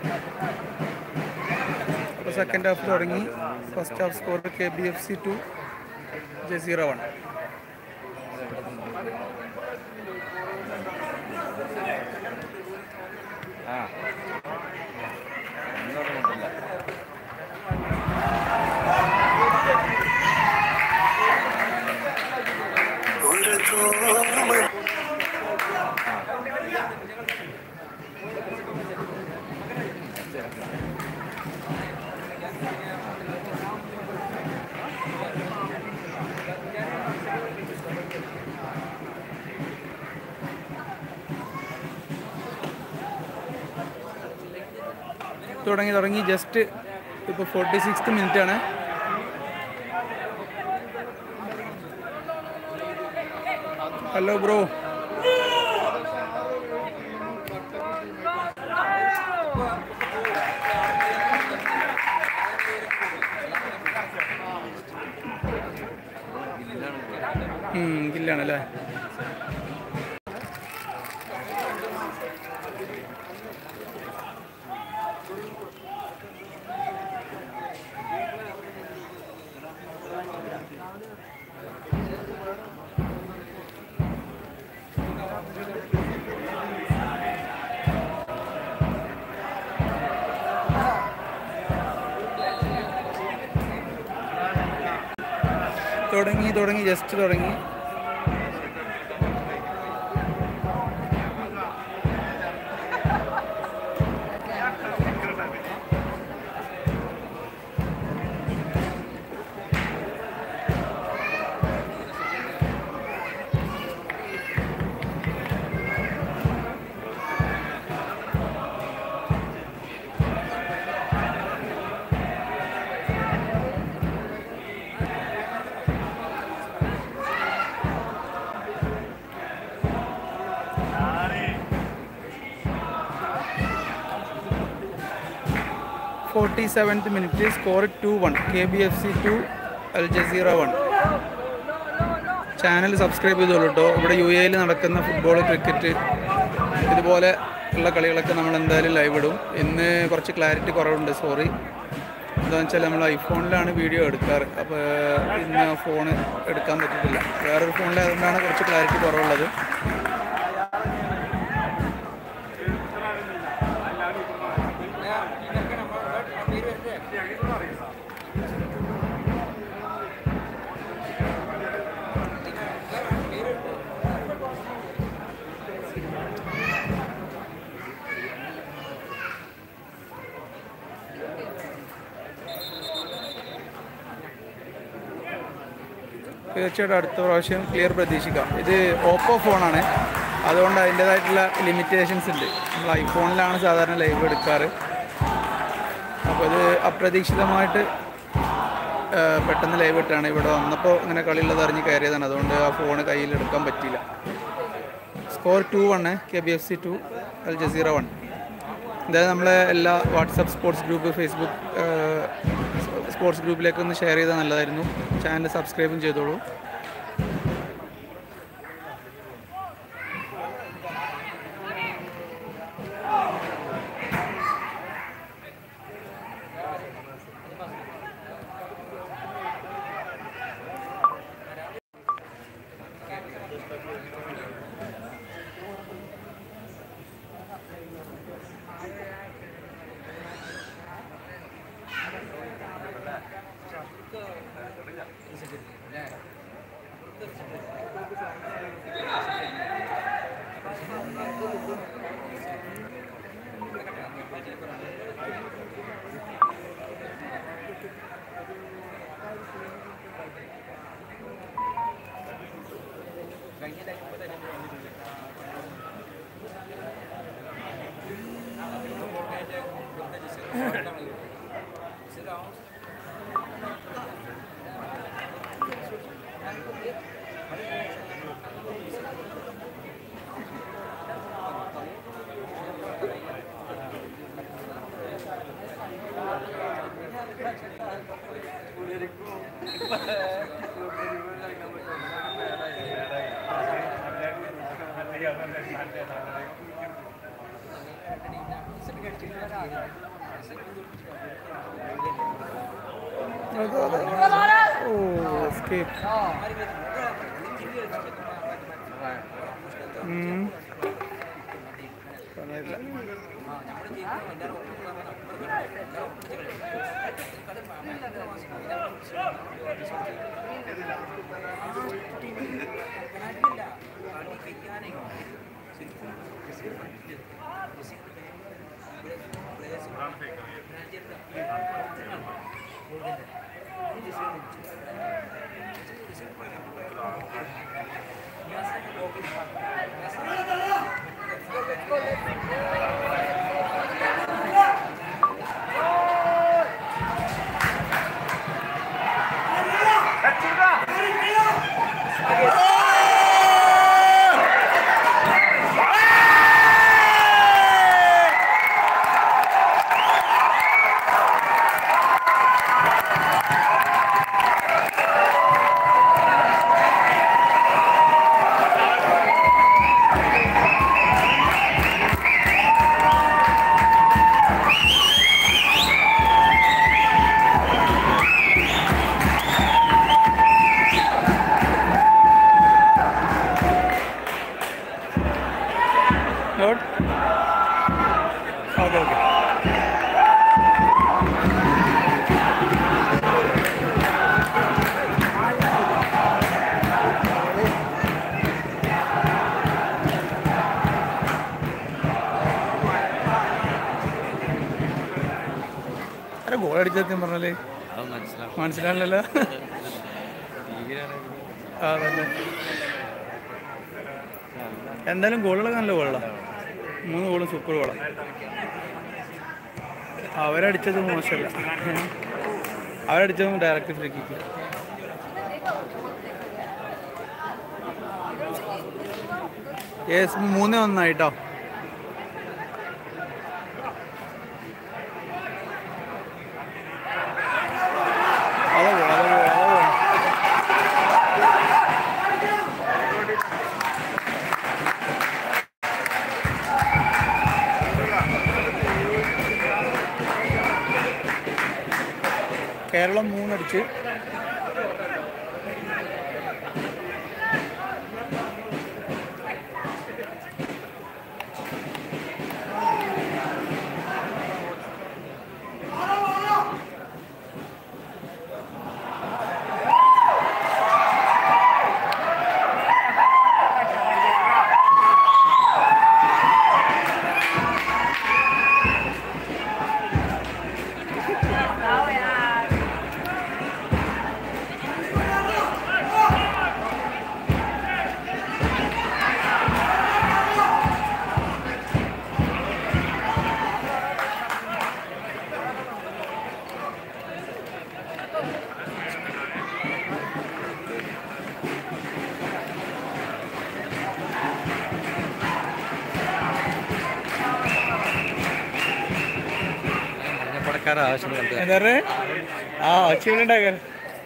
അപ്പോൾ second half തുടങ്ങി first half score K B F C two Jazira one ആ ഇങ്ങോട്ട് കൊണ്ടില്ല തുടങ്ങി തുടങ്ങി ജസ്റ്റ് ഇപ്പോൾ ഫോർട്ടി സിക്സ് മിനിറ്റ് ആണ് ഹലോ ബ്രോ ഗില്ലാണല്ലേ തുടങ്ങി തുടങ്ങി ജസ്റ്റ് തുടങ്ങി forty seventh minute score two one K B F C two Al Jazira one channel subscribe ചെയ്തോളൂ കേട്ടോ ഇവിടെ യു എയിൽ നടക്കുന്ന ഫുട്ബോൾ ക്രിക്കറ്റ് ഇതുപോലെ ഉള്ള കളികളൊക്കെ നമ്മൾ എന്തായാലും ലൈവ് ഇടും ഇന്ന് കുറച്ച് ക്ലാരിറ്റി കുറവുണ്ട് സോറി എന്താണെന്ന് വെച്ചാൽ നമ്മൾ ഐഫോണിലാണ് വീഡിയോ എടുക്കാറ് അപ്പോൾ ഇന്ന് ഫോൺ എടുക്കാൻ പറ്റിയിട്ടില്ല വേറൊരു ഫോണിലായതുകൊണ്ടാണ് കുറച്ച് ക്ലാരിറ്റി കുറവുള്ളത് തീർച്ചയായിട്ടും അടുത്ത പ്രാവശ്യം ക്ലിയർ പ്രതീക്ഷിക്കാം ഇത് ഓപ്പോ ഫോണാണ് അതുകൊണ്ട് അതിൻ്റേതായിട്ടുള്ള ലിമിറ്റേഷൻസ് ഉണ്ട് നമ്മൾ ഐഫോണിലാണ് സാധാരണ ലൈവ് എടുക്കാറ് അപ്പോൾ ഇത് അപ്രതീക്ഷിതമായിട്ട് ആ, പെട്ടെന്ന് ലൈവ് ഇട്ടാണ് ഇവിടെ വന്നപ്പോൾ ഇങ്ങനെ കളിയുള്ളത് അറിഞ്ഞ് കയറിയതാണ് അതുകൊണ്ട് ആ ഫോൺ കയ്യിൽ എടുക്കാൻ പറ്റിയില്ല score two one K B F C two Al Jazira one എന്തായാലും നമ്മളെ എല്ലാ WhatsApp sports group Facebook sports ഗ്രൂപ്പിലേക്ക് ഒന്ന് ഷെയർ ചെയ്താൽ നല്ലതായിരുന്നു ചാനൽ സബ്സ്ക്രൈബും ചെയ്തോളൂ അതെ, അതെ. Oh escape not okay okay അരെ ഗോൾ അടിച്ചെത്തി പറഞ്ഞാല് അത് മനസ്സിലാവും മനസ്സിലാണല്ലോ ആ തന്നെ എന്തായാലും ഗോളുകളൊക്കെ നല്ല ഗോളാണ് മൂന്ന് ഗോളും സൂപ്പർ ഗോളാണ് അവരടിച്ചത് മോശമല്ല അവരടിച്ചതും ഡയറക്റ്റ് ഫ്രീ കിക്ക് യെസ് മൂന്ന് ഒന്നായിട്ടോ അതെ അതെ അതെ കേരളം മൂന്നടിച്ച് പടക്കാർ ആവശ്യം കണ്ടു എന്താ പറയുക ആ ഒച്ചയുണ്ടാക്കാൻ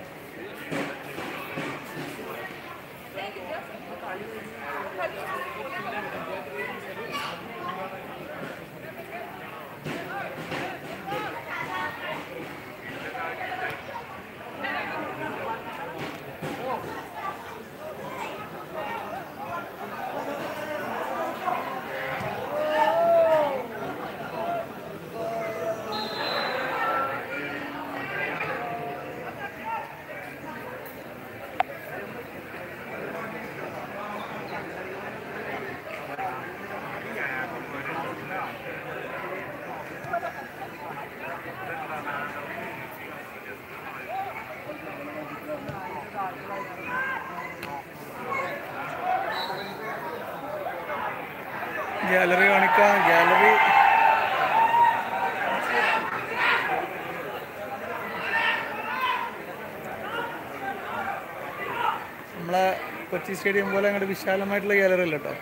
ഗാലറി കാണിക്കാം ഗാലറി നമ്മളെ കൊച്ചി സ്റ്റേഡിയം പോലെ അങ്ങോട്ട് വിശാലമായിട്ടുള്ള ഗാലറി അല്ല കേട്ടോ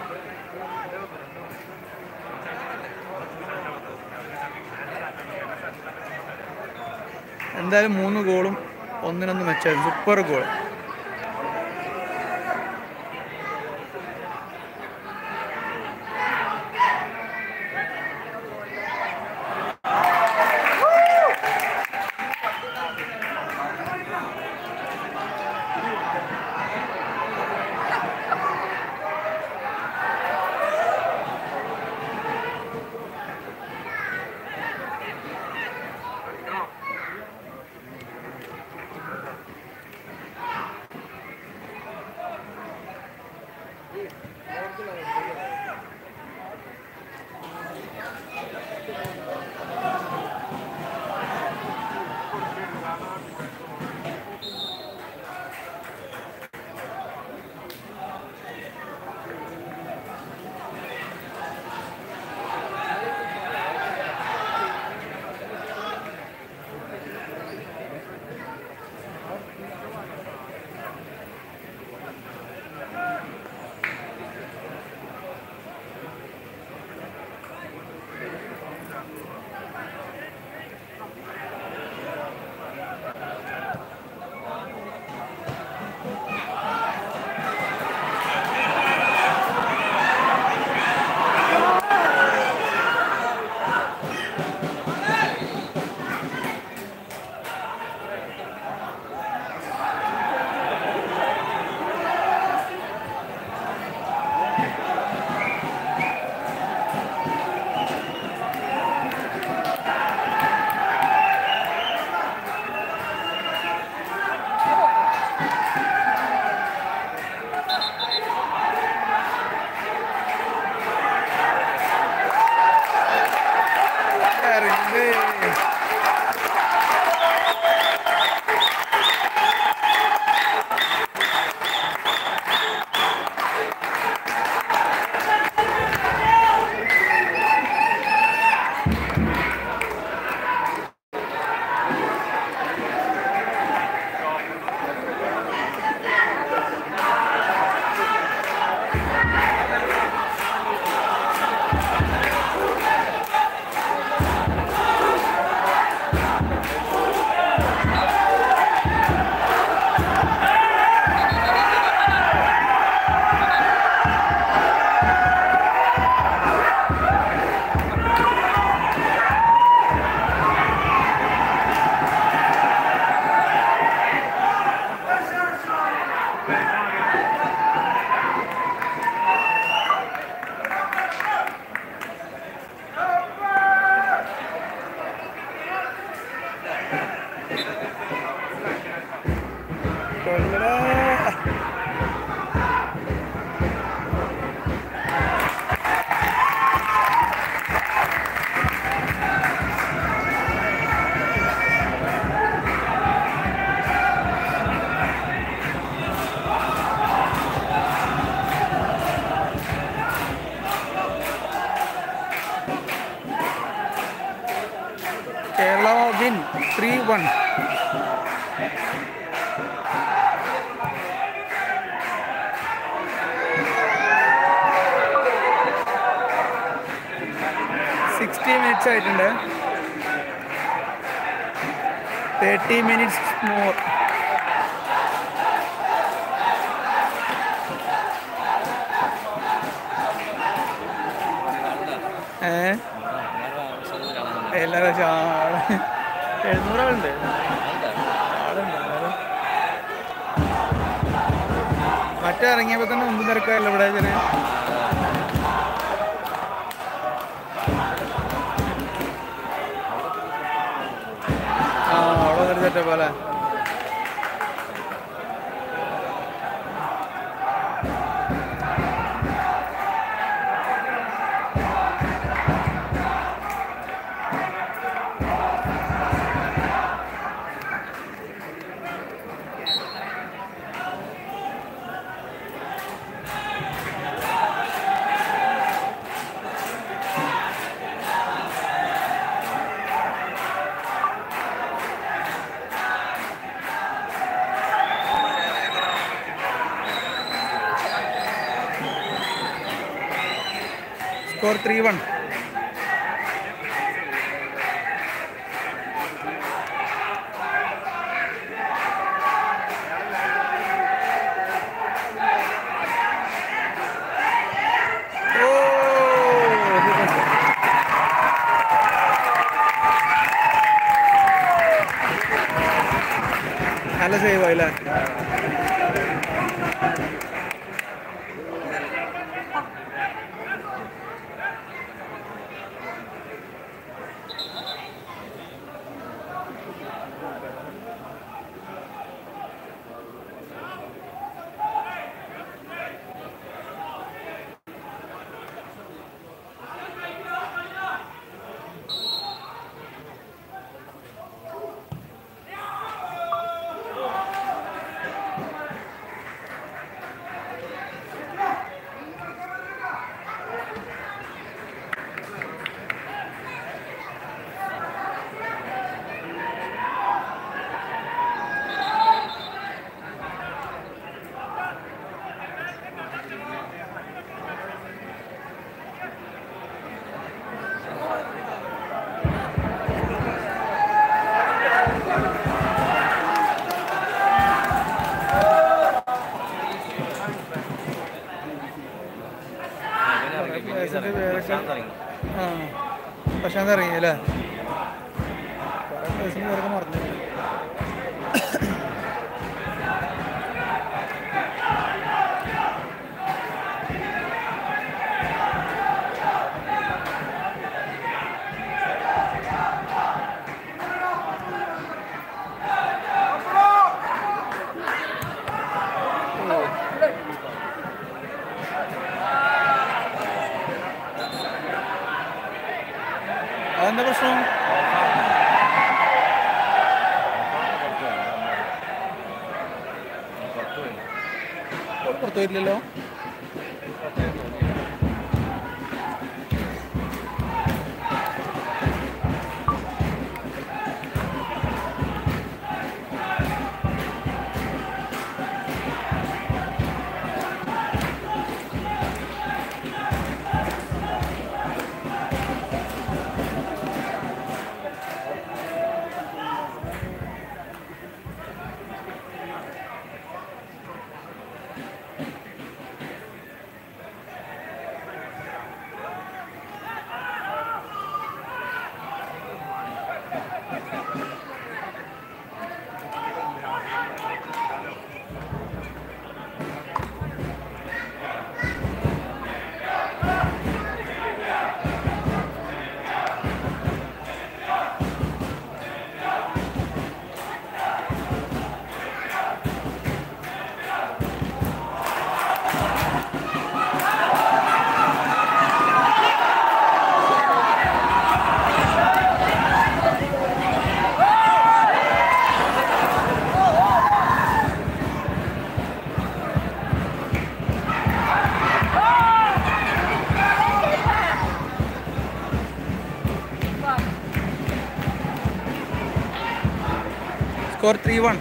എന്തായാലും മൂന്ന് ഗോളും ഒന്നിനൊന്ന് മെച്ചായിരുന്നു സൂപ്പർ ഗോൾ ഫയറിംഗ് കൊള്ളടാ Kerala win three one sixty minutes ആയിട്ടുണ്ട് തേർട്ടി മിനിറ്റ്സ് മോർ ഏ എല്ലാവരും ചാ- എഴുന്നൂറാളുണ്ട് ആളുണ്ട് എന്നാലും. മറ്റേ ഇറങ്ങിയപ്പോ തന്നെ മുമ്പ് തിരക്കല്ല ഇവിടെ ചെറിയ ആ അവിടെ ഒരു സെറ്റപ്പ് അല്ലേ സ്കോർ ത്രീ വൺ നല്ല സേവ് ആയില്ലേ പ്ലേസിന്റെ പേരൊക്കെ ആ പ്രശാന്ത് ഇറങ്ങി അല്ലേ കുറെ പ്ലേസിന്റെ പേരൊക്കെ മറന്നു അതെന്താ പ്രശ്നം പുറത്തു വരില്ലല്ലോ score three one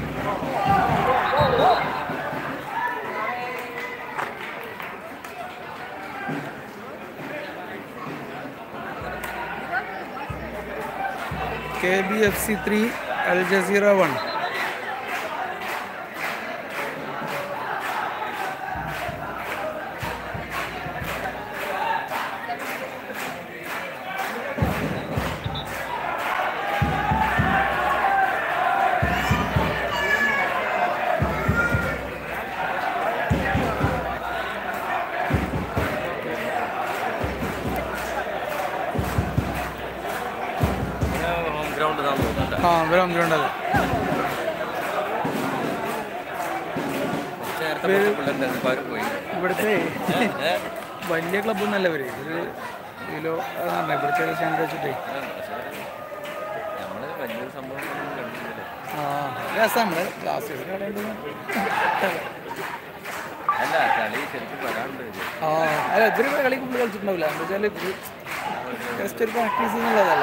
K B F C three Al Jazira one home ground ഇതാന്ന് തോന്നുന്നുണ്ട് ആ ഇവരെ വന്നിട്ടുണ്ടത് കുറച്ച് നേരത്തെ കുറച്ച് പിള്ളേരുണ്ടായിരുന്നു ഇപ്പോൾ അവർ പോയി ഇവിടുത്തെ ഏ? വലിയ ക്ലബ്ബൊന്നല്ല ഇവര് ഒരു കിലോ അതാണ് ഇവിടുത്തെ സ്റ്റാൻഡ് വെച്ചിട്ടേ നമ്മള് വലിയൊരു സംഭവം ഒന്നും കണ്ടിട്ടില്ല ആ രസം നമ്മള് ക്ലാസ് കളയുന്നത് അല്ല കളി ശരിക്കും വരാണ്ട് ഇത്. ആ അല്ല ഇവര് കളി കൂടുതൽ കളിച്ചിട്ടുണ്ടാവില്ല എന്താ വെച്ചാൽ ഇത് ജസ്റ്റ് ഒരു പ്രാക്ടീസ് എന്നുള്ളതല്ല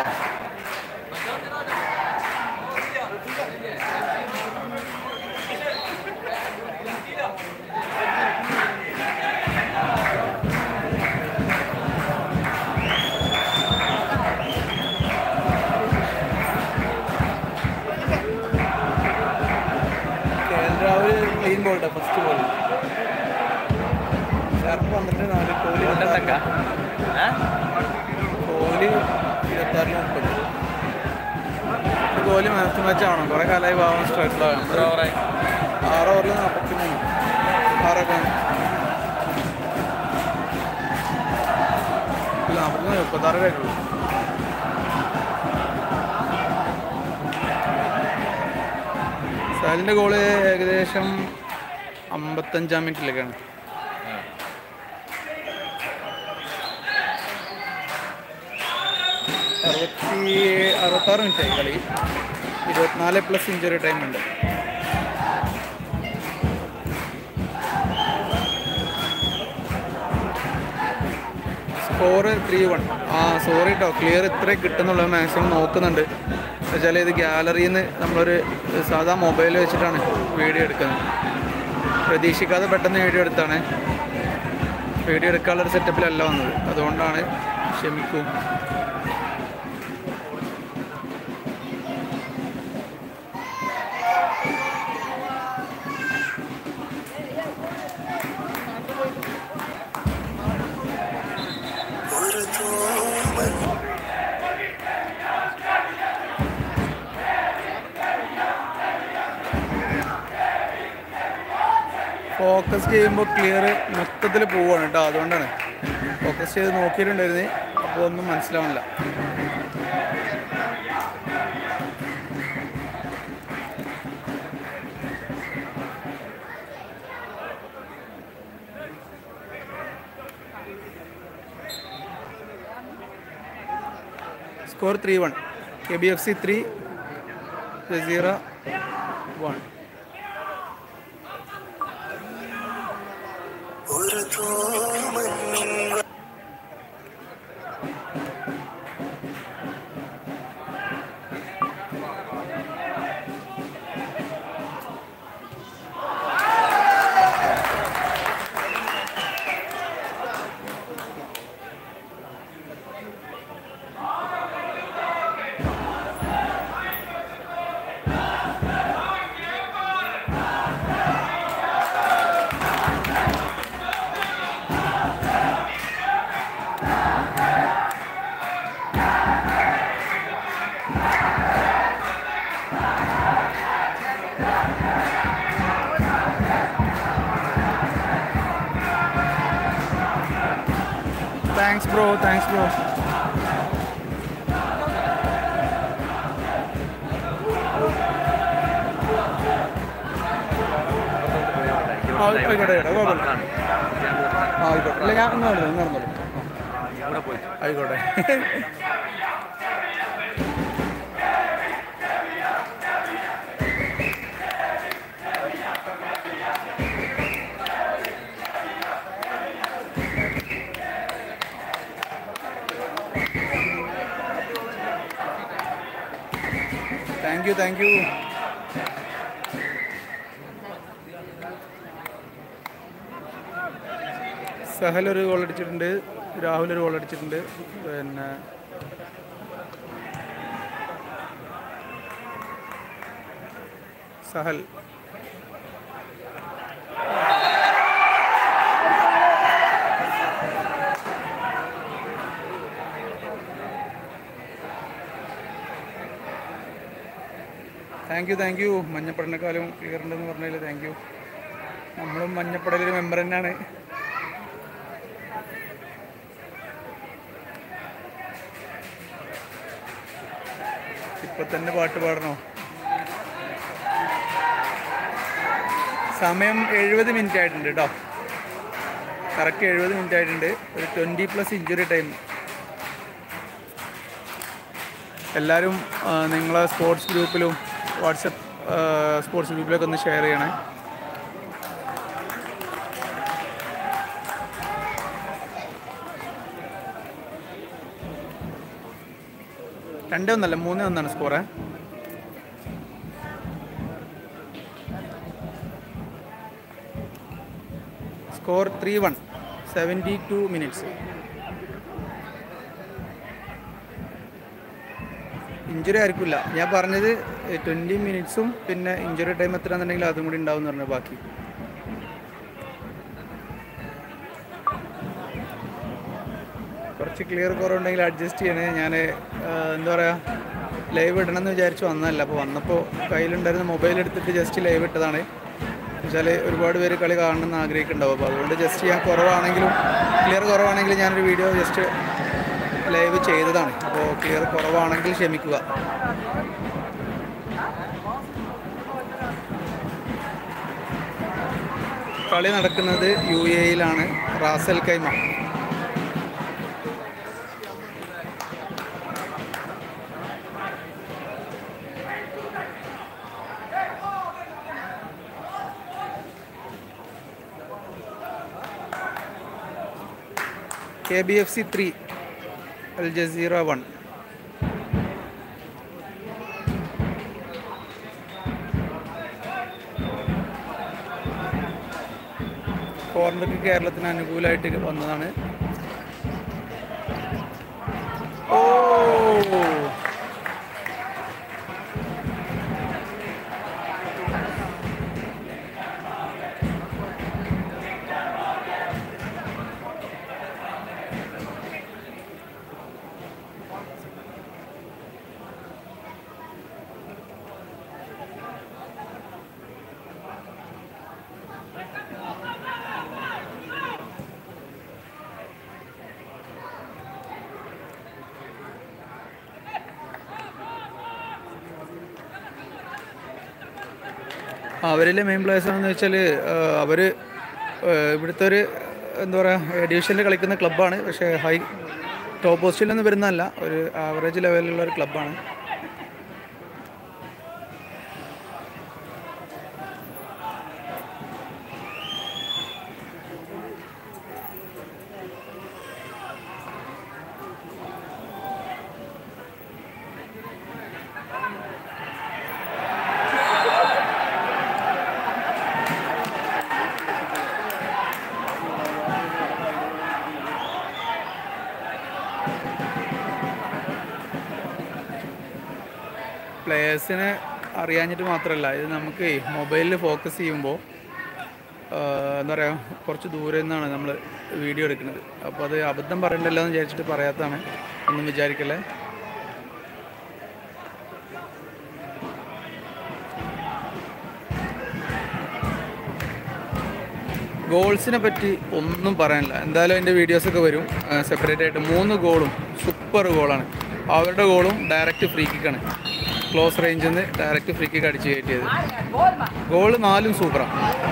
കെ എൽ രാഹുൽ ക്ലീൻ ബോൾട്ടാ ഫസ്റ്റ് ബോൾ ഷാർപ്പ് പന്ത്രണ്ട് നാല് കോഹ്ലി കൊല്ലത്തക്ക ഏ? കോഹ്ലി ഇരുപത്താറിന് മുപ്പത് ഇത് കോഹ്ലി മാച്ച് മാച്ച് ആവണം കുറെ കാലമായി ഭാവം എത്ര സ്ട്രൈക്കിലാണ് ഓവറായി ആറ് ഓവറിൽ നാൽപ്പത്തി മൂന്ന് ആറൊക്കെ നാൽപ്പത്തി മൂന്ന് മുപ്പത്താറ് കഴിഞ്ഞുള്ളൂ സാലിൻ്റെ ഗോള് ഏകദേശം അമ്പത്തഞ്ചാം മിനിറ്റിലേക്കാണ് ആ. അറുപത്തി അറുപത്താറ് മിനിറ്റായി കളി ഇരുപത്തിനാല് പ്ലസ് ഇഞ്ചുറി ടൈം ഉണ്ട് സ്കോർ ത്രീ വൺ ആ സോറി കേട്ടോ ക്ലിയർ ഇത്ര കിട്ടുന്നുള്ളത് മാക്സിമം നോക്കുന്നുണ്ട് എന്നുവെച്ചാൽ ഇത് ഗ്യാലറിയിൽ നിന്ന് നമ്മളൊരു സാധാ മൊബൈൽ വെച്ചിട്ടാണ് വീഡിയോ എടുക്കുന്നത് പ്രതീക്ഷിക്കാതെ പെട്ടെന്ന് വീഡിയോ എടുത്താണ് വീഡിയോ എടുക്കാനുള്ളൊരു സെറ്റപ്പിലല്ല വന്നത് അതുകൊണ്ടാണ് ക്ഷമിക്കൂ ഫോക്കസ് ചെയ്യുമ്പോൾ ക്ലിയർ മൊത്തത്തിൽ പോവാണ് കേട്ടോ അതുകൊണ്ടാണ് ഫോക്കസ് ചെയ്ത് നോക്കിയിട്ടുണ്ടായിരുന്നേ അപ്പോൾ ഒന്നും മനസ്സിലാവണില്ല score three one K B F C three Jazira one ഒരു തൂമഞ്ഞിൻ താങ്ക്സ് ബ്രോ താങ്ക്സ് ബ്രോ ആ, ആയിക്കോട്ടെ, ആയിക്കോട്ടെ, കുഴപ്പമില്ല. ആ ആയിക്കോട്ടെ ഇല്ല ഞാൻ ഇന്ന് നടന്നു ഇന്ന് നടന്നോളൂ ഇവിടെ പോയിട്ട് ആയിക്കോട്ടെ thank you thank you Sahal ഒരു ഗോൾ അടിച്ചിട്ടുണ്ട് രാഹുൽ ഒരു ഗോൾ അടിച്ചിട്ടുണ്ട് പിന്നെ Sahal thank you thank you മഞ്ഞപ്പടനേക്കാളും ക്ലിയർ ഉണ്ടെന്ന് പറഞ്ഞതിൽ താങ്ക് യു നമ്മളും മഞ്ഞപ്പടലൊരു മെമ്പർ തന്നെയാണ് ഇപ്പൊ തന്നെ പാട്ട് പാടണോ സമയം എഴുപത് മിനിറ്റ് ആയിട്ടുണ്ട് കേട്ടോ കറക്റ്റ് എഴുപത് മിനിറ്റ് ആയിട്ടുണ്ട് ഒരു ട്വൻറ്റി പ്ലസ് ഇഞ്ചുറി ടൈം എല്ലാവരും ആ, നിങ്ങളെ സ്പോർട്സ് ഗ്രൂപ്പിലും വാട്സപ്പ് സ്പോർട്സ് ഗ്രൂപ്പിലൊക്കെ ഒന്ന് ഷെയർ ചെയ്യണേ രണ്ടേ ഒന്നല്ല മൂന്നേ ഒന്നാണ് score score three one seventy two minutes injury ആയിരിക്കില്ല ഞാൻ പറഞ്ഞത് ട്വൻറ്റി മിനിറ്റ്സും പിന്നെ ഇഞ്ചുറി ടൈം എത്രയാണെന്നുണ്ടെങ്കിൽ അതും കൂടി ഉണ്ടാവും എന്ന് പറഞ്ഞു ബാക്കി കുറച്ച് ക്ലിയർ കുറവുണ്ടെങ്കിൽ അഡ്ജസ്റ്റ് ചെയ്യണേ ഞാൻ എന്താ പറയുക ലൈവ് ഇടണമെന്ന് വിചാരിച്ച് വന്നതല്ല അപ്പോൾ വന്നപ്പോൾ കയ്യിലുണ്ടായിരുന്ന മൊബൈൽ എടുത്തിട്ട് ജസ്റ്റ് ലൈവ് ഇട്ടതാണ് വെച്ചാൽ ഒരുപാട് പേര് കളി കാണണമെന്ന് ആഗ്രഹിക്കുന്നുണ്ടാവും അപ്പോൾ അതുകൊണ്ട് ജസ്റ്റ് ഞാൻ കുറവാണെങ്കിലും ക്ലിയർ കുറവാണെങ്കിലും ഞാനൊരു വീഡിയോ ജസ്റ്റ് ലൈവ് ചെയ്തതാണ് അപ്പോൾ ക്ലിയർ കുറവാണെങ്കിൽ ക്ഷമിക്കുക കളി നടക്കുന്നത് യു എയിലാണ് Ras al Khaimah K B F C three Al Jazira one കോർണർക്ക് കേരളത്തിന് അനുകൂലമായിട്ട് വന്നതാണ് ഓ അവരിലെ മെയിൻ പ്ലേയേഴ്സ് ആണെന്ന് വെച്ചാൽ അവർ ഇവിടുത്തെ ഒരു എന്താ പറയുക ഡിവിഷനിൽ കളിക്കുന്ന ക്ലബ്ബാണ് പക്ഷേ ഹൈ ടോപ്പ് പോസ്റ്റിലൊന്നും വരുന്നതല്ല ഒരു ആവറേജ് ലെവലിലുള്ള ഒരു ക്ലബ്ബാണ് പ്ലേയേഴ്സിനെ അറിയാഞ്ഞിട്ട് മാത്രമല്ല ഇത് നമുക്ക് മൊബൈലിൽ ഫോക്കസ് ചെയ്യുമ്പോൾ എന്താ പറയുക കുറച്ച് ദൂരെ നിന്നാണ് നമ്മൾ വീഡിയോ എടുക്കുന്നത് അപ്പോൾ അത് അബദ്ധം പറയണ്ടല്ലോ എന്ന് വിചാരിച്ചിട്ട് പറയാത്തതാണ് ഒന്നും വിചാരിക്കല്ലേ ഗോൾസിനെ പറ്റി ഒന്നും പറയാനില്ല എന്തായാലും അതിൻ്റെ വീഡിയോസൊക്കെ വരും സെപ്പറേറ്റ് ആയിട്ട് മൂന്ന് ഗോളും സൂപ്പർ ഗോളാണ് അവരുടെ ഗോളും ഡയറക്റ്റ് ഫ്രീ കിക്കാണ് ക്ലോസ് റേഞ്ചിൽ നിന്ന് ഡയറക്റ്റ് ഫ്രീ കിക്ക് അടിച്ച് കയറ്റിയത് ഗോള് നാലും സൂപ്പറാണ്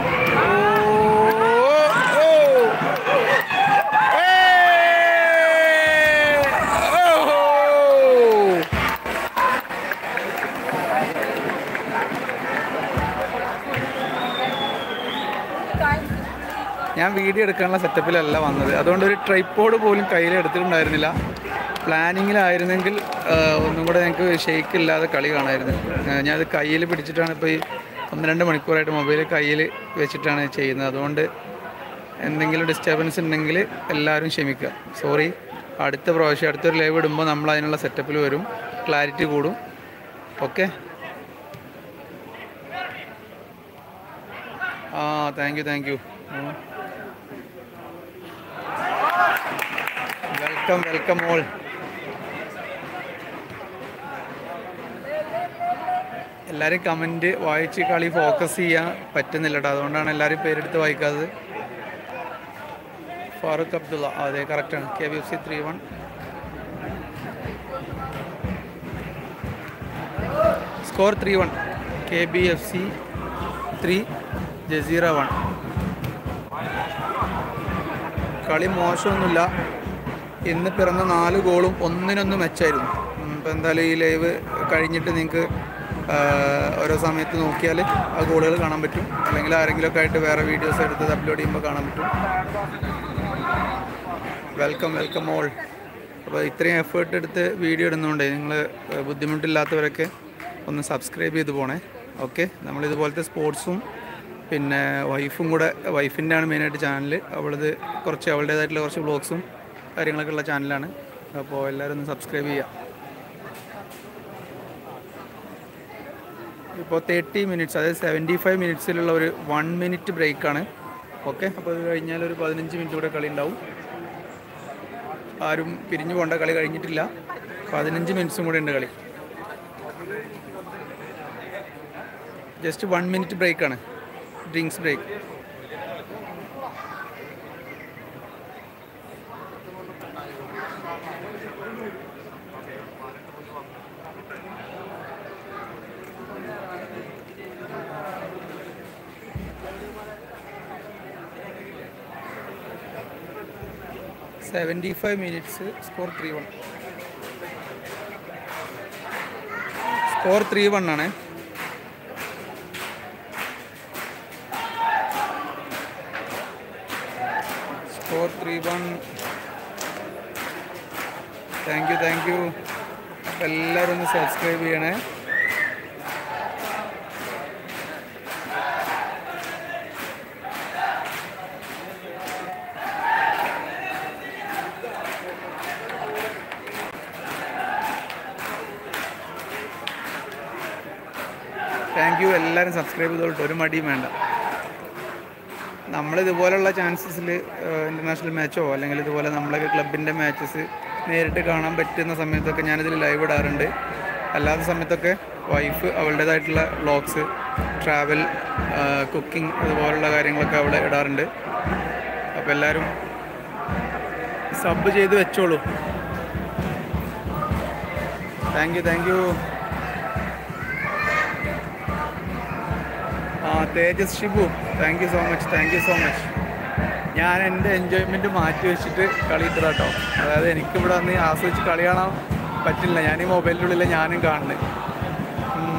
ഞാൻ വീഡിയോ എടുക്കാനുള്ള സെറ്റപ്പിലല്ല വന്നത് അതുകൊണ്ട് ഒരു ട്രൈപ്പോഡ് പോലും കയ്യിൽ എടുത്തിട്ടുണ്ടായിരുന്നില്ല പ്ലാനിങ്ങിലായിരുന്നെങ്കിൽ ആ, ഒന്നും കൂടെ ഞങ്ങൾക്ക് ഷെയ്ക്ക് ഇല്ലാതെ കളി കാണാമായിരുന്നു ആ, ഞാനത് കയ്യിൽ പിടിച്ചിട്ടാണ് ഇപ്പോൾ ഈ ഒന്ന് രണ്ട് മണിക്കൂറായിട്ട് മൊബൈൽ കയ്യിൽ വെച്ചിട്ടാണ് ചെയ്യുന്നത് അതുകൊണ്ട് എന്തെങ്കിലും ഡിസ്റ്റർബൻസ് ഉണ്ടെങ്കിൽ എല്ലാവരും ക്ഷമിക്കുക സോറി അടുത്ത പ്രാവശ്യം അടുത്തൊരു ലൈവ് ഇടുമ്പോൾ നമ്മൾ അതിനുള്ള സെറ്റപ്പിൽ വരും ക്ലാരിറ്റി കൂടും ഓക്കെ ആ thank you thank you welcome welcome all എല്ലാവരും കമൻറ്റ് വായിച്ച് കളി ഫോക്കസ് ചെയ്യാൻ പറ്റുന്നില്ല കേട്ടോ അതുകൊണ്ടാണ് എല്ലാവരും പേരെടുത്ത് വായിക്കാത്തത് ഫാറൂഖ് അബ്ദുള്ള ആ, അതെ കറക്റ്റാണ് K B F C three one score three one K B F C three Jazira one കളി മോശമൊന്നുമില്ല ഇന്ന് പിറന്ന നാല് ഗോളും ഒന്നിനൊന്ന് മെച്ചായിരുന്നു ഇപ്പം എന്തായാലും ഈ ലൈവ് കഴിഞ്ഞിട്ട് നിങ്ങൾക്ക് ഓരോ സമയത്ത് നോക്കിയാൽ ആ ഗോളുകൾ കാണാൻ പറ്റും അല്ലെങ്കിൽ ആരെങ്കിലുമൊക്കെ ആയിട്ട് വേറെ വീഡിയോസ് എടുത്ത് അപ്ലോഡ് ചെയ്യുമ്പോൾ കാണാൻ പറ്റും വെൽക്കം വെൽക്കം ഓൾ അപ്പോൾ ഇത്രയും എഫേർട്ട് എടുത്ത് വീഡിയോ ഇടുന്നതുകൊണ്ട് നിങ്ങൾ ബുദ്ധിമുട്ടില്ലാത്തവരൊക്കെ ഒന്ന് സബ്സ്ക്രൈബ് ചെയ്ത് പോണേ ഓക്കെ നമ്മൾ ഇതുപോലത്തെ സ്പോർട്സും പിന്നെ വൈഫും കൂടെ വൈഫിൻ്റെ ആണ് മെയിനായിട്ട് ചാനൽ അവളത് കുറച്ച് അവളുടേതായിട്ടുള്ള കുറച്ച് വ്ളോഗ്സും കാര്യങ്ങളൊക്കെ ഉള്ള ചാനലാണ് അപ്പോൾ എല്ലാവരും ഒന്ന് സബ്സ്ക്രൈബ് ചെയ്യുക ഇപ്പോൾ തേർട്ടി മിനിറ്റ്സ് അതായത് സെവൻറ്റി ഫൈവ് മിനിറ്റ്സിലുള്ള ഒരു വൺ മിനിറ്റ് ബ്രേക്കാണ് ഓക്കെ അപ്പോൾ അത് കഴിഞ്ഞാൽ ഒരു പതിനഞ്ച് മിനിറ്റ് കൂടെ കളി ഉണ്ടാവും ആരും പിരിഞ്ഞു പോകേണ്ട കളി കഴിഞ്ഞിട്ടില്ല പതിനഞ്ച് മിനിറ്റ്സും കൂടെ ഉണ്ട് കളി ജസ്റ്റ് വൺ മിനിറ്റ് ബ്രേക്കാണ് drinks break seventy five minutes score three one score three one ആണ് score three one thank you thank you അപ്പം എല്ലാവരും ഒന്ന് സബ്സ്ക്രൈബ് ചെയ്യണേ താങ്ക് യു എല്ലാവരും സബ്സ്ക്രൈബ് ചെയ്തോളൂ ഒരു മടിയും വേണ്ട നമ്മൾ ഇതുപോലുള്ള ചാൻസസിൽ ഇൻ്റർനാഷണൽ മാച്ചോ അല്ലെങ്കിൽ ഇതുപോലെ നമ്മളൊക്കെ ക്ലബിൻ്റെ മാച്ചസ് നേരിട്ട് കാണാൻ പറ്റുന്ന സമയത്തൊക്കെ ഞാനിതിൽ ലൈവ് ഇടാറുണ്ട് അല്ലാത്ത സമയത്തൊക്കെ വൈഫ് അവളുടേതായിട്ടുള്ള വ്ളോഗ്സ് ട്രാവൽ കുക്കിംഗ് അതുപോലുള്ള കാര്യങ്ങളൊക്കെ അവിടെ ഇടാറുണ്ട് അപ്പോൾ എല്ലാവരും സബ് ചെയ്ത് വെച്ചോളൂ താങ്ക് യു താങ്ക് യു ആ Tejas Shibu thank you so much thank you so much ഞാൻ എൻ്റെ എൻജോയ്മെൻറ്റ് മാറ്റി വെച്ചിട്ട് കളി ഇട്ടതാ കേട്ടോ അതായത് എനിക്കിവിടെ വന്ന് ആസ്വദിച്ച് കളി കാണാൻ പറ്റില്ല ഞാൻ ഈ മൊബൈലിൻ്റെ ഉള്ളിൽ ഞാനും കാണുന്നത് ഉം.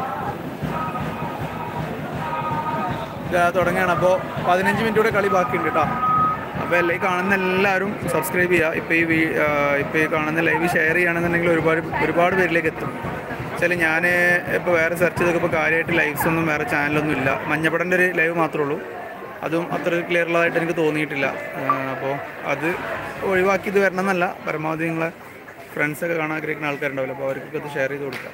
ഇതാ തുടങ്ങുകയാണ് അപ്പോൾ പതിനഞ്ച് മിനിറ്റ് കൂടെ കളി ബാക്കിയുണ്ട് കേട്ടോ അപ്പോൾ എല്ലാ ഈ കാണുന്ന എല്ലാവരും സബ്സ്ക്രൈബ് ചെയ്യുക ഇപ്പോൾ ഈ വീ ഇപ്പോൾ ഈ കാണുന്ന ലൈവ് ഷെയർ ചെയ്യുകയാണെന്നുണ്ടെങ്കിൽ ഒരുപാട് ഒരുപാട് പേരിലേക്ക് എത്തും വെച്ചാൽ ഞാൻ ഇപ്പോൾ വേറെ സെർച്ച് ചെയ്തൊക്കെ ഇപ്പോൾ കാര്യമായിട്ട് ലൈവ്സ് ഒന്നും വേറെ ചാനലൊന്നും ഇല്ല മഞ്ഞപ്പടൻ്റെ ഒരു ലൈവ് മാത്രമേ ഉള്ളൂ അതും അത്ര ക്ലിയർ ഉള്ളതായിട്ട് എനിക്ക് തോന്നിയിട്ടില്ല അപ്പോൾ അത് ഒഴിവാക്കി ഇത് വരണം എന്നല്ല പരമാവധി നിങ്ങളെ ഫ്രണ്ട്സൊക്കെ കാണാൻ ആഗ്രഹിക്കുന്ന ആൾക്കാരുണ്ടാവില്ല അപ്പോൾ അവർക്കൊക്കെ ഇത് ഷെയർ ചെയ്ത് കൊടുക്കാം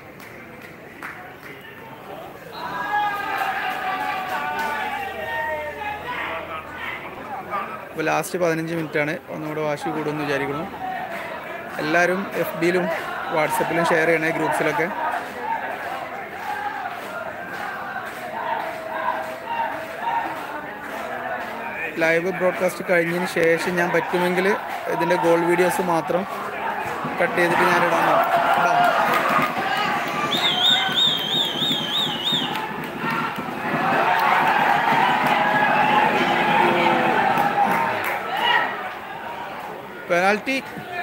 അപ്പോൾ ലാസ്റ്റ് പതിനഞ്ച് മിനിറ്റാണ് ഒന്നുകൂടെ വാശി കൂടുമെന്ന് വിചാരിക്കുന്നു എല്ലാവരും എഫ് ബിയിലും വാട്സപ്പിലും ഷെയർ ചെയ്യണേ ഗ്രൂപ്പ്സിലൊക്കെ ലൈവ് ബ്രോഡ്കാസ്റ്റ് കഴിഞ്ഞതിന് ശേഷം ഞാൻ പറ്റുമെങ്കിൽ ഇതിൻ്റെ ഗോൾ വീഡിയോസ് മാത്രം കട്ട് ചെയ്തിട്ട് ഞാൻ ഇടാൻ നോക്കാം കേട്ടോ പെനാൽറ്റി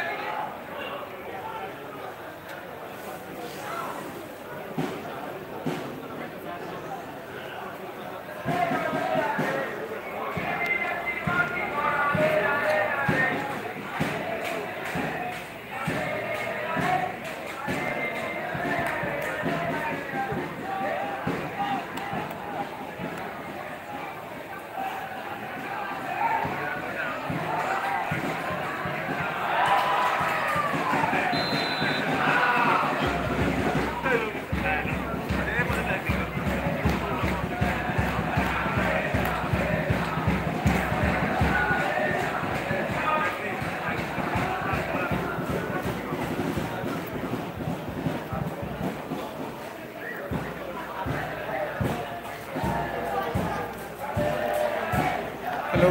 ഹലോ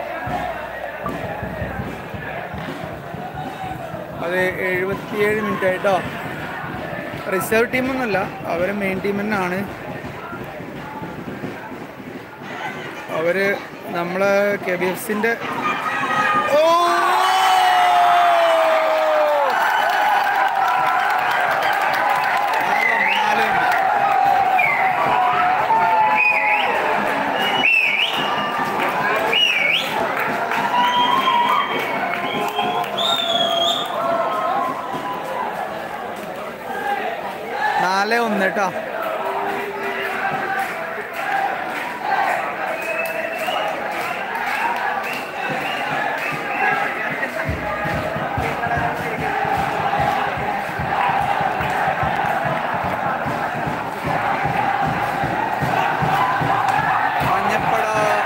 അത് എഴുപത്തിയേഴ് മിനിറ്റ് ആയിട്ടോ റിസർവ് ടീമൊന്നുമല്ല അവർ മെയിൻ ടീം തന്നെയാണ് അവർ നമ്മളെ കെ ബി എഫ് സിൻ്റെ ഓ നാല് നാല് നാല് ഒന്ന് കേട്ടോ മഞ്ഞപ്പട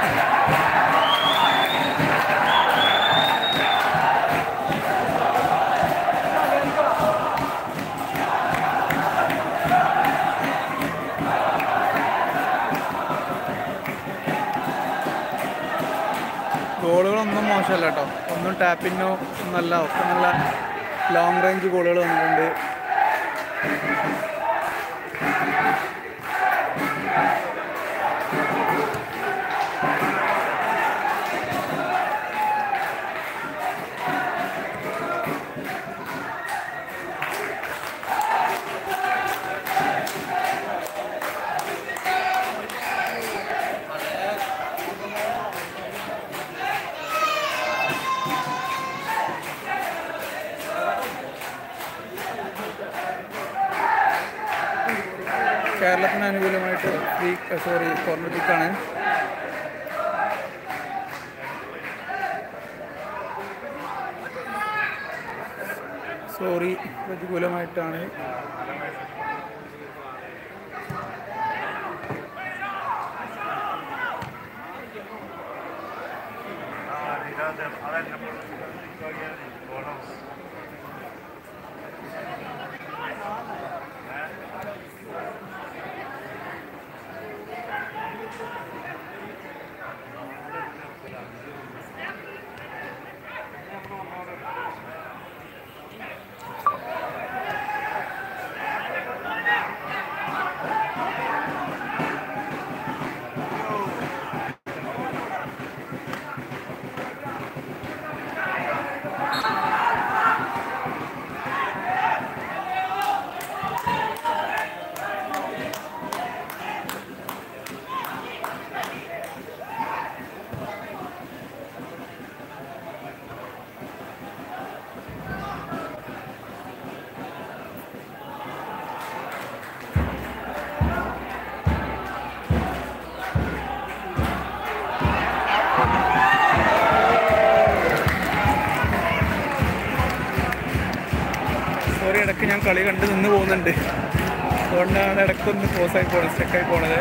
ഗോളുകളൊന്നും മോശമല്ല കേട്ടോ ഒന്നും ടാപ്പിനോ ഒന്നല്ല ഒക്കെ നല്ല ലോങ് റേഞ്ച് ഗോളുകൾ വന്നിട്ടുണ്ട് കേരളത്തിന് അനുകൂലമായിട്ട് ഫ്രീ സോറി കോർണർ കിക്കാണ് സോറി പ്രതികൂലമായിട്ടാണ് ഇടയ്ക്ക് ഞാൻ കളി കണ്ട് നിന്ന് പോകുന്നുണ്ട് അതുകൊണ്ടാണ് ഇടയ്ക്കൊന്ന് പോസായി പോണത് സ്റ്റക്കായി പോണത്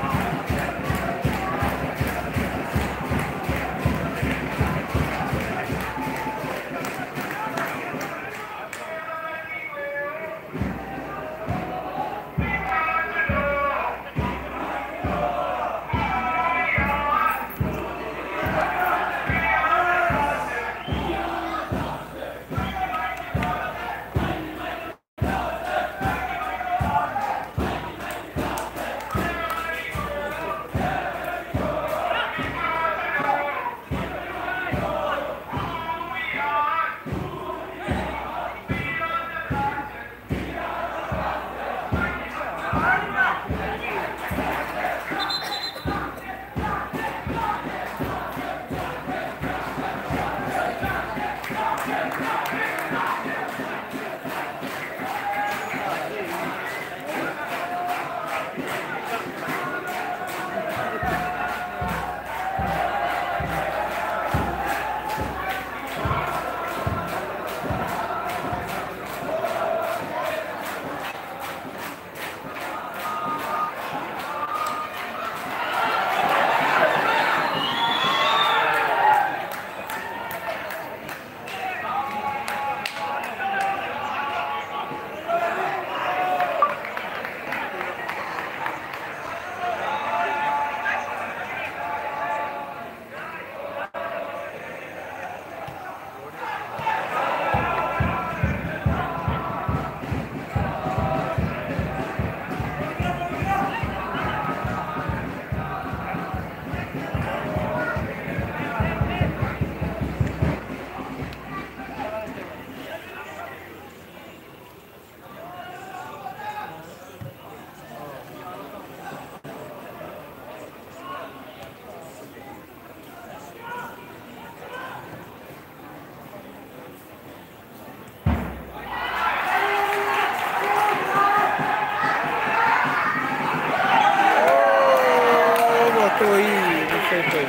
പുറത്ത് പോയി മിസ്സായി പോയി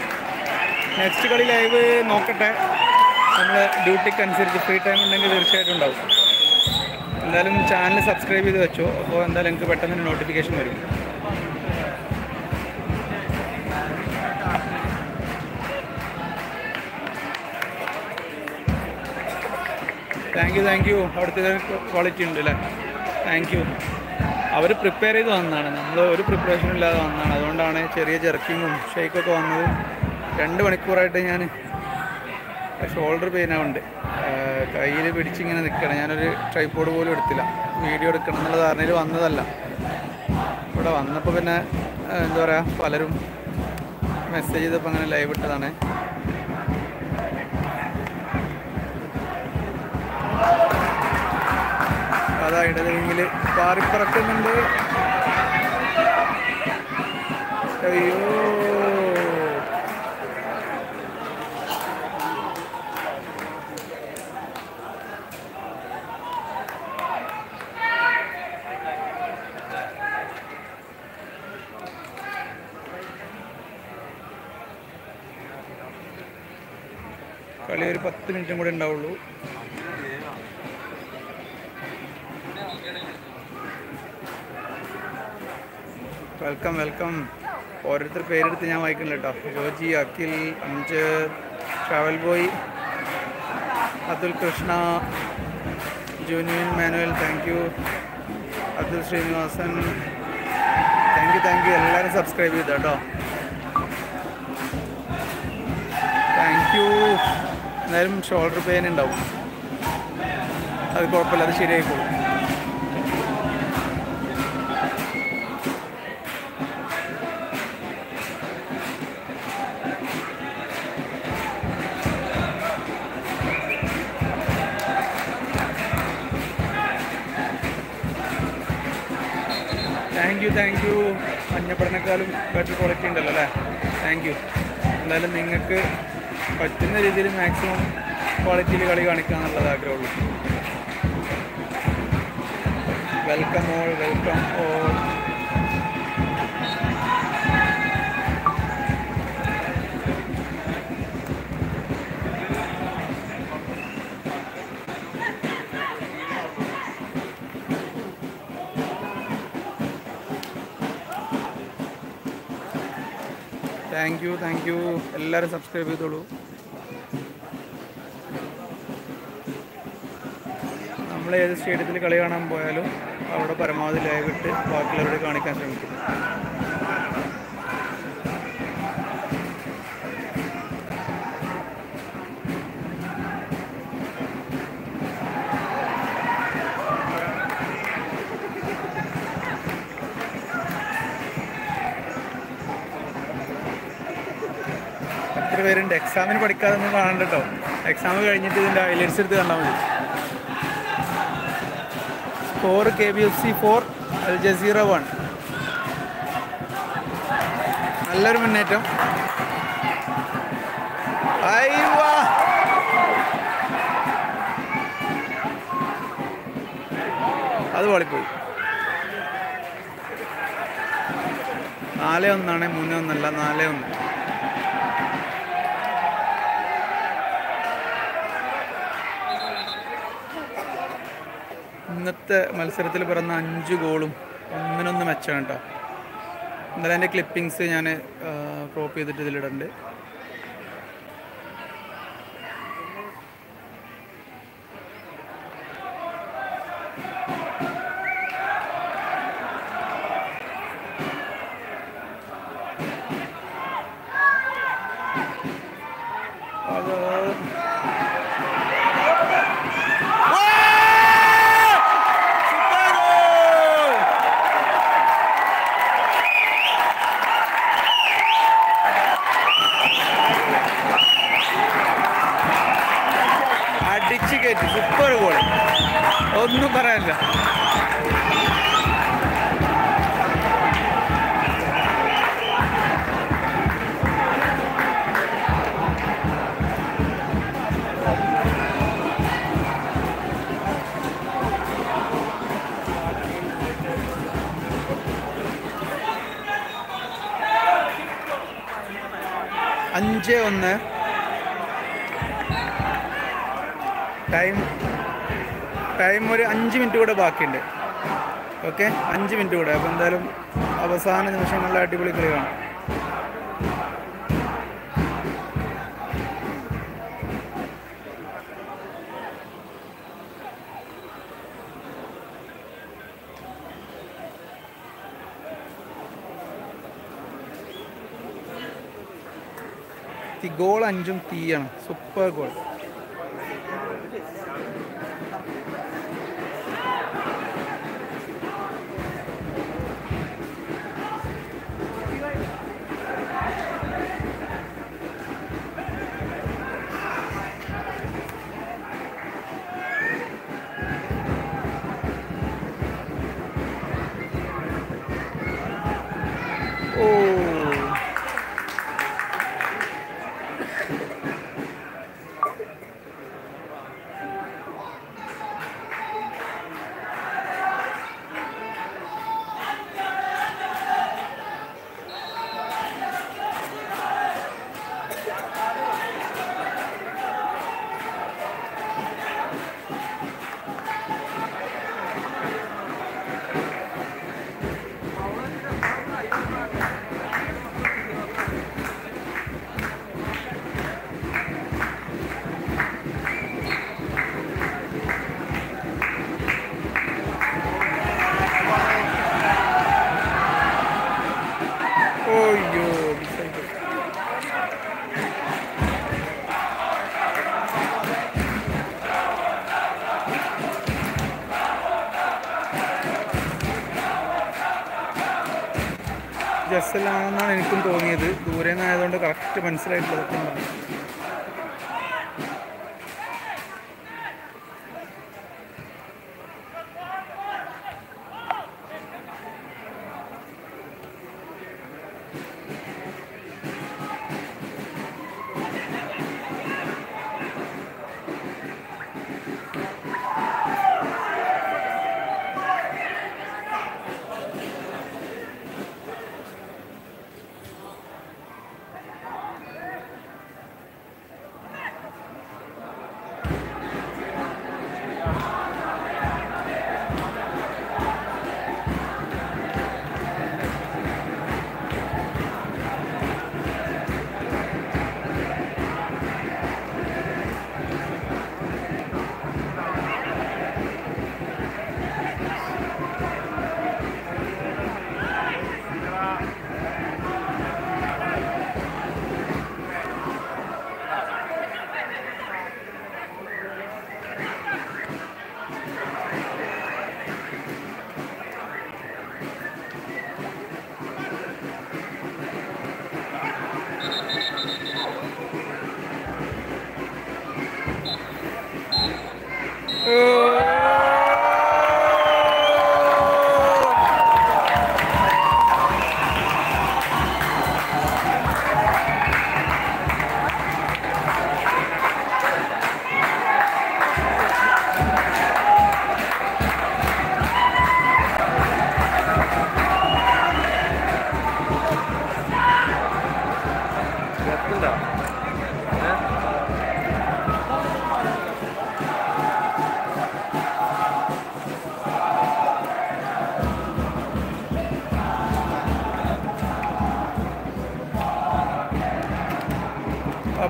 നെക്സ്റ്റ് കളി ലൈവ് നോക്കട്ടെ നമ്മൾ ഡ്യൂട്ടിക്ക് അനുസരിച്ച് ഫ്രീ ടൈം ഉണ്ടെങ്കിൽ തീർച്ചയായിട്ടും ഉണ്ടാവും എന്തായാലും ചാനൽ സബ്സ്ക്രൈബ് ചെയ്ത് വെച്ചോ അപ്പോൾ എന്തായാലും എനിക്ക് പെട്ടെന്ന് നോട്ടിഫിക്കേഷൻ വരും താങ്ക് യു താങ്ക് യു അവിടുത്തെ ക്വാളിറ്റി ഉണ്ട് അല്ലേ താങ്ക് യു അവർ പ്രിപ്പയർ ചെയ്ത് വന്നതാണ് നമ്മൾ ഒരു പ്രിപ്പറേഷനും ഇല്ലാതെ വന്നതാണ് അതുകൊണ്ടാണ് ചെറിയ ജെർക്കിങ്ങും ഷെയ്ക്കൊക്കെ വന്നത് രണ്ട് മണിക്കൂറായിട്ട് ഞാൻ ഷോൾഡർ പെയിനാവുണ്ട് കയ്യിൽ പിടിച്ചിങ്ങനെ നിൽക്കണം ഞാനൊരു ട്രൈപ്പോഡ് പോലും എടുത്തില്ല വീഡിയോ എടുക്കണം എന്നുള്ള ധാരണയിൽ വന്നതല്ല ഇവിടെ വന്നപ്പോൾ പിന്നെ ആ, എന്താ പറയുക പലരും മെസ്സേജ് ചെയ്തപ്പോൾ അങ്ങനെ ലൈവ് ഇട്ടതാണ് അതാ ഇടതെങ്കിൽ പാറിപ്പറക്കുന്നുണ്ട് അയ്യോ കളി ഒരു പത്ത് മിനിറ്റും കൂടെ ഉണ്ടാവുള്ളൂ വെൽക്കം വെൽക്കം ഓരോരുത്തർ പേരെടുത്ത് ഞാൻ വായിക്കുന്നില്ല കേട്ടോ ജോജി അഖിൽ അഞ്ച് ട്രാവൽ ബോയ് അതുൽ കൃഷ്ണ ജൂനിയൻ Manuel thank you Athul Srinivasan thank you thank you എല്ലാവരും സബ്സ്ക്രൈബ് ചെയ്തു കേട്ടോ താങ്ക് യു എന്തായാലും ഷോൾഡർ പെയിൻ ഉണ്ടാവും അത് കുഴപ്പമില്ല അത് ശരിയായിക്കോളും താങ്ക് യു താങ്ക് യു മഞ്ഞപ്പടനേക്കാളും ബെറ്റർ ക്വാളിറ്റി ഉണ്ടല്ലോ അല്ലേ താങ്ക് യു എന്തായാലും നിങ്ങൾക്ക് പറ്റുന്ന രീതിയിൽ മാക്സിമം ക്വാളിറ്റിയിൽ കളി കാണിക്കുക എന്നുള്ളത് ആഗ്രഹമുള്ളൂ welcome all welcome all thank you thank you എല്ലാവരും സബ്സ്ക്രൈബ് ചെയ്തോളൂ നമ്മൾ ഏത് സ്റ്റേഡിയത്തിൽ കളി കാണാൻ പോയാലും അവിടെ പരമാവധി ലൈവ് ഇട്ട് ബാക്കിയുള്ളവരോട് കാണിക്കാൻ ശ്രമിക്കും എത്ര പേരുണ്ട് എക്സാമിന് പഠിക്കാതെ ഒന്നും കാണണ്ട കേട്ടോ എക്സാം കഴിഞ്ഞിട്ട് ഇതിൻ്റെ ഹൈലൈറ്റ്സ് എടുത്ത് കണ്ടാൽ മതി score K B F C four Al Jazira one നല്ലൊരു മുന്നേറ്റം അയ്വാ അത് പാളിപ്പോയി നാല് ഒന്നാണ് മൂന്ന് ഒന്നല്ല നാല് ഒന്ന് ഇന്നത്തെ മത്സരത്തിൽ പിറന്ന അഞ്ച് ഗോളും ഒന്നിനൊന്ന് മെച്ചമാണ് കേട്ടോ ഇന്നലെ എൻ്റെ ക്ലിപ്പിങ്സ് ഞാൻ ക്രോപ്പ് ചെയ്തിട്ട് ഇതിലിടുന്നുണ്ട് അത് അടിച്ച് കയറ്റി സൂപ്പർ ഗോൾ ഒന്നും പറയാനില്ല അഞ്ച് ഒന്ന് ടൈം ടൈം ഒരു അഞ്ച് മിനിറ്റ് കൂടെ ബാക്കിയുണ്ട് ഓക്കെ അഞ്ച് മിനിറ്റ് കൂടെ അപ്പോൾ എന്തായാലും അവസാന നിമിഷങ്ങളിൽ അടിപൊളി കളി കാണാം ഈ ഗോൾ അഞ്ചും തീയാണ് സൂപ്പർ ഗോൾ ഓ ഓയ്യോ മിസ്സായി പോയി. ജസ്സലാണെന്നാണ് എനിക്കും തോന്നിയത് ദൂരെ നിന്നായതുകൊണ്ട് കറക്റ്റ് മനസ്സിലായിട്ടുള്ള സത്യം പറഞ്ഞു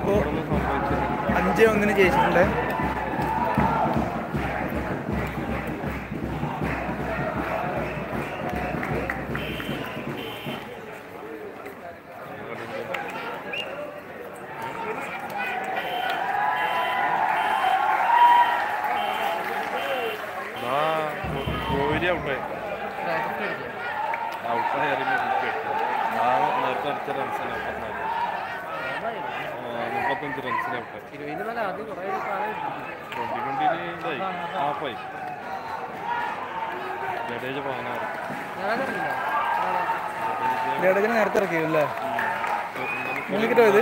അപ്പോൾ ഒന്നും സംഭവിച്ചില്ല അഞ്ച് ഒന്നിന് ജയിച്ചിട്ടുണ്ട് ആ കോഹ്ലി ഔട്ടായി ഔട്ടായി ഇറങ്ങി വിക്കറ്റ് ആ നേരത്തെ അടിച്ച റൺസിന് മുപ്പത്തഞ്ച് റൺസിന് ഔട്ടായി ട്വന്റി ട്വന്റിയിൽ ഇതായി ഹാഫായി ജഡേജ പതിനാറ് ജഡേജിനെ നേരത്തെ ഇറക്കിയിരുന്നു അല്ലേ മൂന്ന് wicket പോയത്?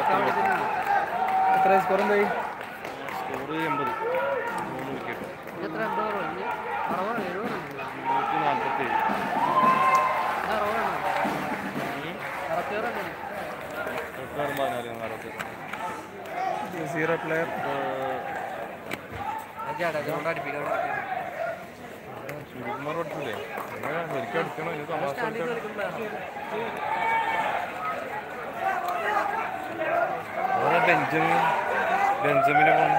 എത്ര സ്കോർ എന്തായി സ്കോർ എൺപത് മൂന്ന് വിക്കറ്റ് നൂറ്റി നാൽപ്പത്തി ഏഴ് എട്ടാറ് പതിനാല് നാലത്തെ സീറോ പ്ലെയർ സൂര്യകുമാർ അടിച്ചില്ലേ അങ്ങനെ ശരിക്കും അടിക്കണം ഇനി തമാശ അവിടെ ബെഞ്ചമിൻ ബെഞ്ചമിനെ പോണു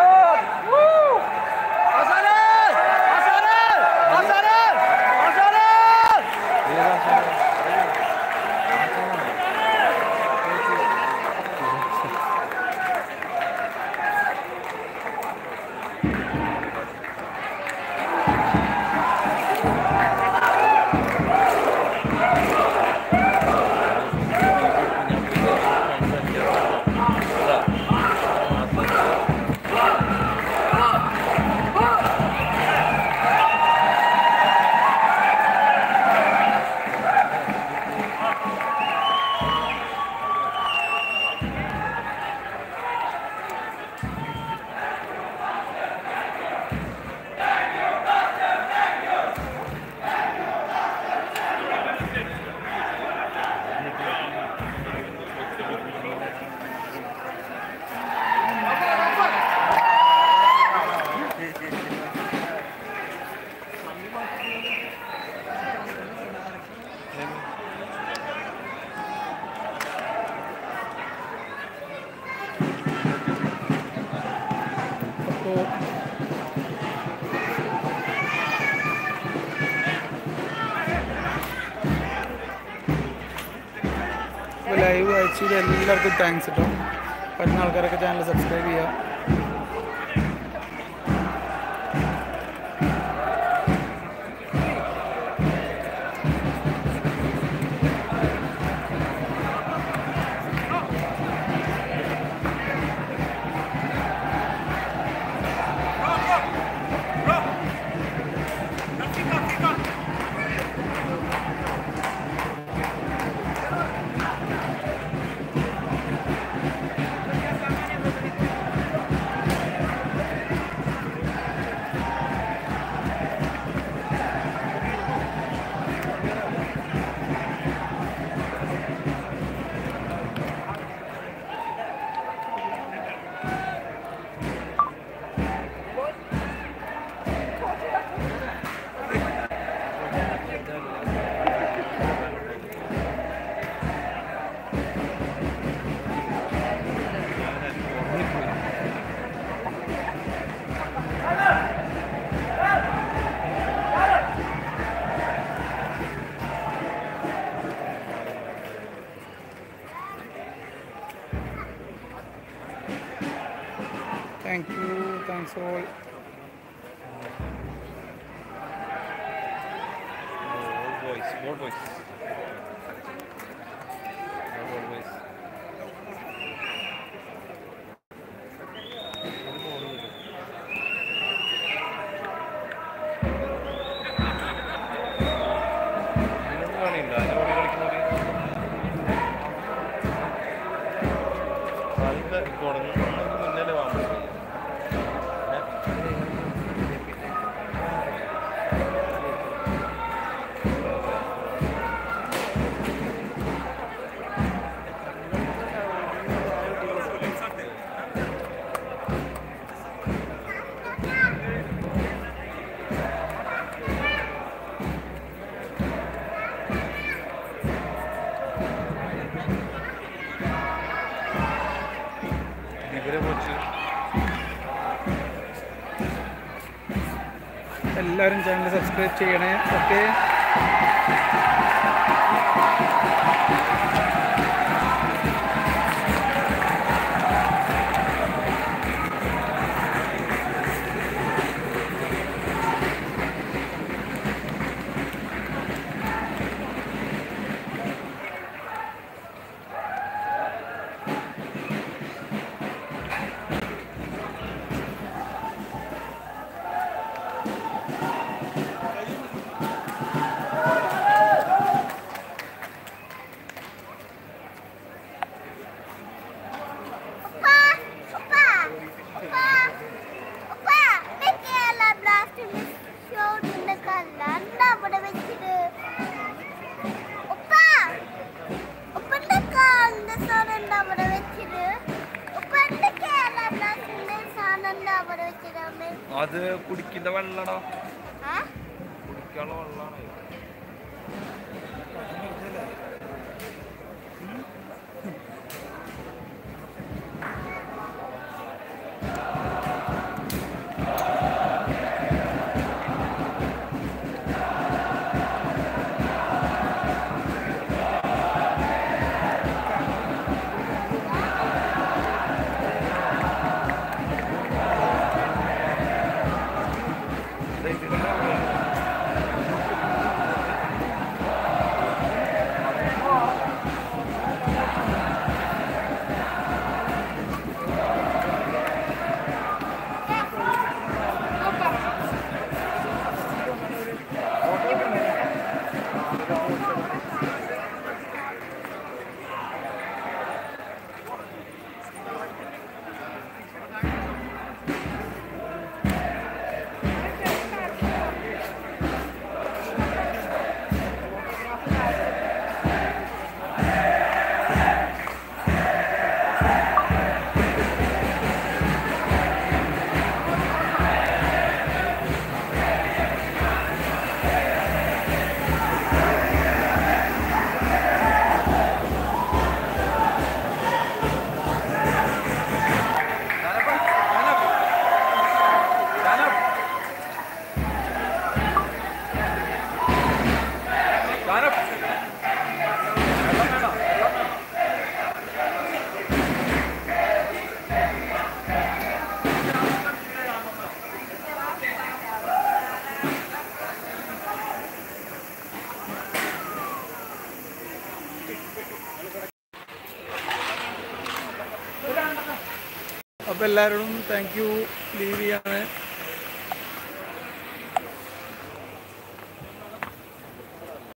അപ്പോൾ ലൈവ് അയച്ചത് എല്ലാവർക്കും താങ്ക്സ് കേട്ടോ പറ്റുന്ന ആൾക്കാരൊക്കെ ചാനൽ സബ്സ്ക്രൈബ് ചെയ്യുക thank you thanks all boys ball boys ball boys കളിയുണ്ടോ അതിന്റെ കൂടെ കളിക്കുന്നവര് കളി തുടങ്ങുന്നതിന് മുന്നേ വാങ്ങും എല്ലാവരും ചാനൽ സബ്സ്ക്രൈബ് ചെയ്യണേ okay Opa! Opa! Opa! Opa! ഇത് കേരള ബ്ലാസ്റ്റേഴ്സിന്റെ ഷോട്ടിന്റെ കല്ലാണ് അവിടെ വെച്ചത്. ഉപ്പാ! ഉപ്പന്റെ കാലിന്റെ സാധനം അവിടെ വെച്ചത്. ഉപ്പന്റെ കേരള ബ്ലാസ്റ്റേഴ്സിന്റെ സാധനം അവിടെ വെച്ചത് അമ്മേ. അത് കുടിക്കുന്ന വെള്ളടാ ആ? കുടിക്കാനുള്ള വെള്ളമാണ് അപ്പോൾ എല്ലാവരോടും താങ്ക് യു ലീവ് ചെയ്യാണ്